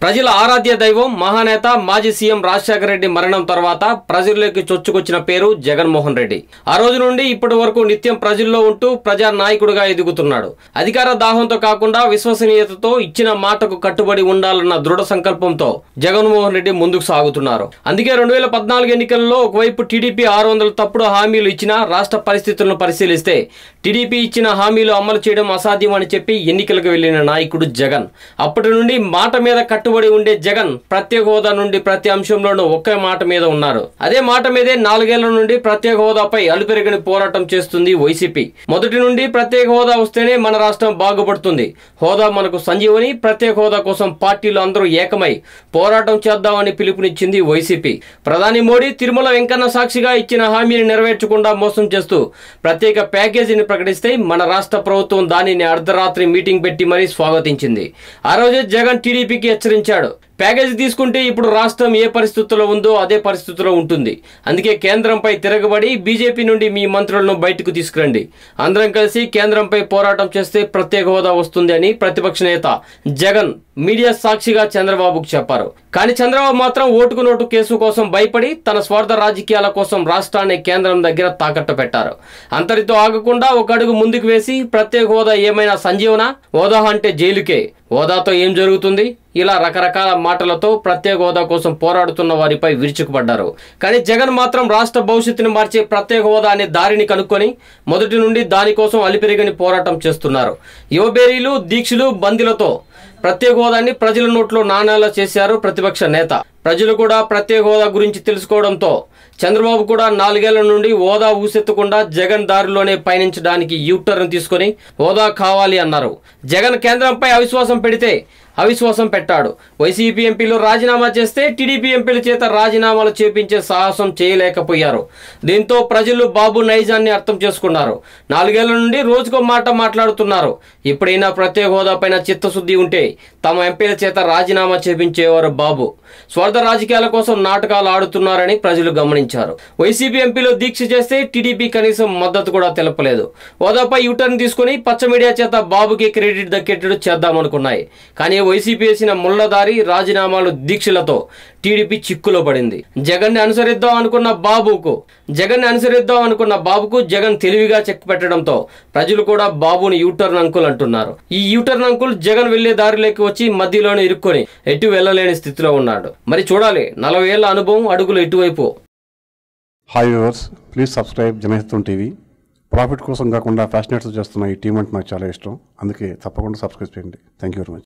ప్రజల ఆరాధ్య దైవం మహానేత మాజీ సీఎం రాజశేఖర రెడ్డి మరణం తర్వాత ప్రజల్లోకి చొచ్చుకొచ్చిన పేరు జగన్మోహన్ రెడ్డి ఆ రోజు నుండి ఇప్పటి వరకు నిత్యం ప్రజల్లో ఉంటూ ప్రజా నాయకుడిగా ఎదుగుతున్నాడు అధికార దాహంతో కాకుండా విశ్వసనీయతతో ఇచ్చిన మాటకు కట్టుబడి ఉండాలన్న దృఢ సంకల్పంతో జగన్మోహన్ రెడ్డి ముందుకు సాగుతున్నారు అందుకే రెండు వేల పద్నాలుగు ఎన్నికల్లో ఒకవైపు టీడీపీ ఆరు వందల తప్పుడు హామీలు ఇచ్చినా రాష్ట్ర పరిస్థితులను పరిశీలిస్తే టీడీపీ ఇచ్చిన హామీలు అమలు చేయడం అసాధ్యం అని చెప్పి ఎన్నికలకు వెళ్లిన నాయకుడు జగన్ అప్పటి నుండి మాట మీద కట్టుబడి ఉండే జగన్ ప్రత్యేక హోదా నుండి ప్రతి అంశంలోనూ ఒకే మాట మీద ఉన్నారు అదే మాట మీదే నాలుగేళ్ల నుండి ప్రత్యేక హోదాపై అలుపెరగని పోరాటం చేస్తుంది వైసీపీ మొదటి నుండి ప్రత్యేక హోదా వస్తేనే మన రాష్ట్రం బాగుపడుతుంది హోదా మనకు సంజీవని ప్రత్యేక హోదా కోసం పార్టీలు అందరూ ఏకమై పోరాటం చేద్దామని పిలుపునిచ్చింది వైసీపీ ప్రధాని మోడీ తిరుమల వెంకన్న సాక్షిగా ఇచ్చిన హామీని నెరవేర్చకుండా మోసం చేస్తూ ప్రత్యేక ప్యాకేజీని ప్రకటిస్తే మన రాష్ట్ర ప్రభుత్వం దానిని అర్ధరాత్రి మీటింగ్ పెట్టి మరీ స్వాగతించింది ఆ రోజే జగన్ టీడీపీకి హెచ్చరించాడు ప్యాకేజీ తీసుకుంటే ఇప్పుడు రాష్ట్రం ఏ పరిస్థితుల్లో ఉందో అదే పరిస్థితుల్లో ఉంటుంది అందుకే కేంద్రంపై తిరగబడి బీజేపీ నుండి మీ మంత్రులను బయటకు తీసుకురండి అందరం కలిసి కేంద్రంపై పోరాటం చేస్తే ప్రత్యేక హోదా వస్తుంది అని ప్రతిపక్ష నేత జగన్ మీడియా సాక్షిగా చంద్రబాబుకు చెప్పారు కానీ చంద్రబాబు మాత్రం ఓటుకు నోటు కేసు కోసం భయపడి తన స్వార్థ రాజకీయాల కోసం రాష్ట్రాన్ని కేంద్రం దగ్గర తాకట్టు పెట్టారు అంతటితో ఆగకుండా ఒక అడుగు ముందుకు వేసి ప్రత్యేక హోదా ఏమైనా సంజీవన హోదా అంటే జైలుకే హోదాతో ఏం జరుగుతుంది ఇలా రకరకాల మాటలతో ప్రత్యేక హోదా కోసం పోరాడుతున్న వారిపై విరుచుకుపడ్డారు కానీ జగన్ మాత్రం రాష్ట్ర భవిష్యత్తును మార్చే ప్రత్యేక హోదా అనే దారిని కనుక్కొని మొదటి నుండి దానికోసం అలిపెరిగని పోరాటం చేస్తున్నారు యువబేరీలు దీక్షలు బందీలతో ప్రత్యేక హోదాన్ని ప్రజల నోట్లో నాణేలా చేశారు ప్రతిపక్ష నేత ప్రజలు కూడా ప్రత్యేక హోదా గురించి తెలుసుకోవడంతో చంద్రబాబు కూడా నాలుగేళ్ల నుండి హోదా ఊసెత్తకుండా జగన్ దారిలోనే పయనించడానికి యూటర్న్ తీసుకొని హోదా కావాలి అన్నారు జగన్ కేంద్రంపై అవిశ్వాసం పెడితే అవిశ్వాసం పెట్టాడు వైసీపీ ఎంపీలు రాజీనామా చేస్తే టీడీపీ ఎంపీల చేత రాజీనామాలు చేపించే సాహసం చేయలేకపోయారు దీంతో ప్రజలు బాబు నైజాన్ని అర్థం చేసుకున్నారు నాలుగేళ్ల నుండి రోజుకో మాట మాట్లాడుతున్నారు ఎప్పుడైనా ప్రత్యేక హోదా పైన చిత్తశుద్ధి ఉంటే తమ ఎంపీల చేత రాజీనామా చేపించేవారు బాబు స్వార్థ రాజకీయాల కోసం నాటకాలు ఆడుతున్నారని ప్రజలు గమనించారు వైసీపీ ఎంపీలు దీక్ష చేస్తే టీడీపీ కనీసం మద్దతు కూడా తెలపలేదు హోదాపై యూటర్న్ తీసుకుని పచ్చ మీడియా చేత బాబుకి క్రెడిట్ దక్కేటట్టు చేద్దామనుకున్నాయి కానీ వైసీపీ వేసిన ముళ్లదారి రాజీనామాలు దీక్షలతో టీడీపీ చిక్కులో పడింది జగన్ ని అనుసరిద్దాం అనుకున్న బాబుకు జగన్ ని అనుసరిద్దాం అనుకున్న బాబుకు జగన్ తెలివిగా చెక్ పెట్టడంతో ప్రజలు కూడా బాబుని యూటర్న్ అంకుల్ అంటున్నారు ఈ యూటర్న్ అంకుల్ జగన్ వెళ్లే దారిలోకి వచ్చి మధ్యలోనే ఇరుక్కొని ఎటు వెళ్ళలేని స్థితిలో ఉన్నాడు మరి చూడాలి నలభై ఏళ్ల అనుభవం అడుగులు ఎటువైపు hi viewers please subscribe Janahitam TV profit కోసం కాకుండా ఫ్యాషనేట్స్ చేస్తున్న ఈ టీం అంటే నాకు చాలా ఇష్టం అందుకే తప్పకుండా సబ్స్క్రైబ్ చేయండి థ్యాంక్ యూ వెరీ మచ్